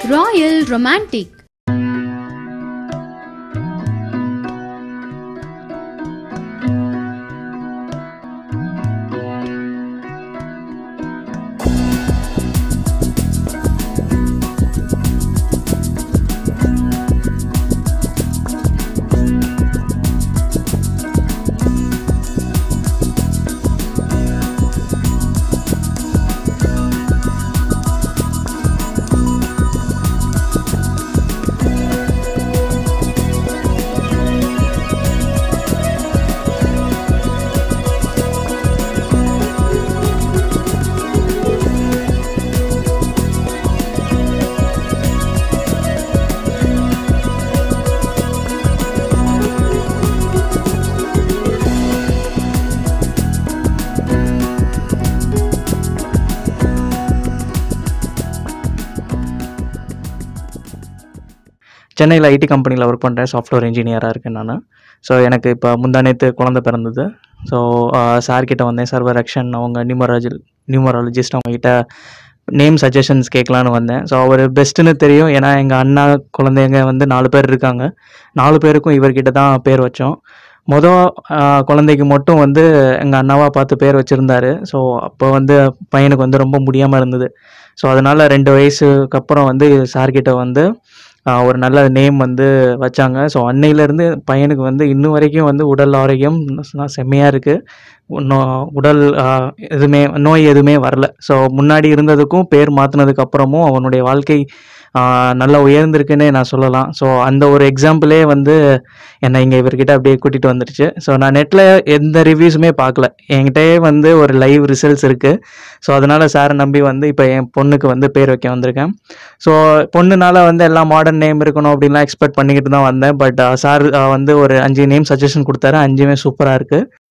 Royal Romantic. சென்னையில் IT கம்பெனியில் work பண்ணுறேன் சாஃப்ட்வேர் இன்ஜினியராக இருக்கேன் நான் ஸோ எனக்கு இப்போ முந்தானேத்து குழந்த பிறந்தது ஸோ சார்கிட்ட வந்தேன் சர்வர் ஆக்ஷன் அவங்க நியூமராஜி நியூமராலஜிஸ்ட் அவங்ககிட்ட நேம் சஜஷன்ஸ் கேட்கலான்னு வந்தேன் ஸோ அவர் பெஸ்ட்டுன்னு தெரியும் ஏன்னா எங்கள் அண்ணா குழந்தைங்க வந்து நாலு பேர் இருக்காங்க நாலு பேருக்கும் இவர்கிட்ட தான் பேர் வச்சோம் மொதல் குழந்தைக்கு மட்டும் வந்து எங்கள் அண்ணாவா பார்த்து பேர் வச்சுருந்தாரு ஸோ அப்போ வந்து பையனுக்கு வந்து ரொம்ப முடியாமல் இருந்தது ஸோ அதனால் ரெண்டு வயசுக்கு அப்புறம் வந்து சார்கிட்ட வந்து ஆஹ் ஒரு நல்ல நேம் வந்து வச்சாங்க ஸோ அன்னையிலேருந்து பையனுக்கு வந்து இன்னும் வரைக்கும் வந்து உடல் ஆரோக்கியம் செம்மையாக இருக்குது இன்னும் உடல் ஆஹ் எதுவுமே நோய் எதுவுமே வரல ஸோ முன்னாடி இருந்ததுக்கும் பேர் மாற்றினதுக்கு அப்புறமும் அவனுடைய வாழ்க்கை ஆஹ் நல்லா உயர்ந்திருக்குன்னே நான் சொல்லலாம் ஸோ அந்த ஒரு எக்ஸாம்பிளே வந்து என்னை இங்கே இவர்கிட்ட அப்படியே கூட்டிகிட்டு வந்துடுச்சு ஸோ நான் நெட்டில் எந்த ரிவ்யூஸுமே பார்க்கல என்கிட்டயே வந்து ஒரு லைவ் ரிசல்ட்ஸ் இருக்குது ஸோ அதனால் சாரை நம்பி வந்து இப்போ என் பொண்ணுக்கு வந்து பேர் வைக்க வந்திருக்கேன் ஸோ பொண்ணுனால வந்து எல்லாம் மாடர்ன் நேம் இருக்கணும் அப்படின்லாம் எக்ஸ்பெக்ட் பண்ணிக்கிட்டு தான் வந்தேன் பட் சார் வந்து ஒரு அஞ்சு நேம் சஜஷன் கொடுத்தாரு அஞ்சுமே சூப்பராக இருக்குது